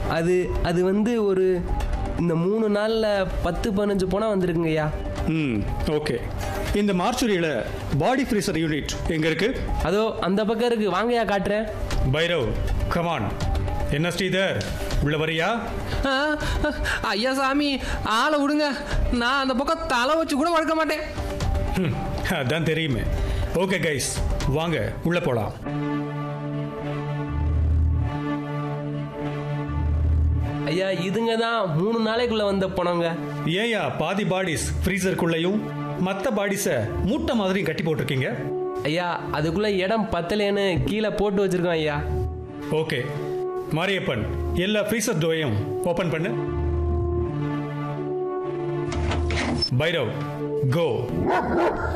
அது அது வந்து ஒரு இந்த மூணு நாளில் பத்து பதினஞ்சு போனால் வந்திருக்குங்க ஐயா ம் ஓகே இந்த மார்ச்சுரியில் பாடி ஃப்ரீசர் யூனிட் எங்கே இருக்கு அதோ அந்த பக்கம் இருக்கு வாங்கய்யா காட்டுறேன் பைரவ் கமான் என்ன ஸ்ரீதர் உள்ள வரியா ஆ, ஐயா சாமி ஆளை விடுங்க நான் அந்த பக்கம் தலை வச்சு கூட வளர்க்க மாட்டேன் ம், அதான் தெரியுமே ஓகே கைஸ் வாங்க உள்ள போலாம் ஐயா இதுங்க தான் மூணு நாளைக்குள்ள வந்த பணங்க ஏயா பாதி பாடிஸ் ஃப்ரீசருக்குள்ளேயும் மற்ற பாடிஸை மூட்டை மாதிரியும் கட்டி போட்டிருக்கீங்க ஐயா அதுக்குள்ள இடம் பத்தலேன்னு கீழே போட்டு வச்சிருக்கோம் ஐயா ஓகே மாரியப்பன் எல்லா ஃப்ரீசர் டோரையும் ஓபன் பண்ணு பைரவ் கோ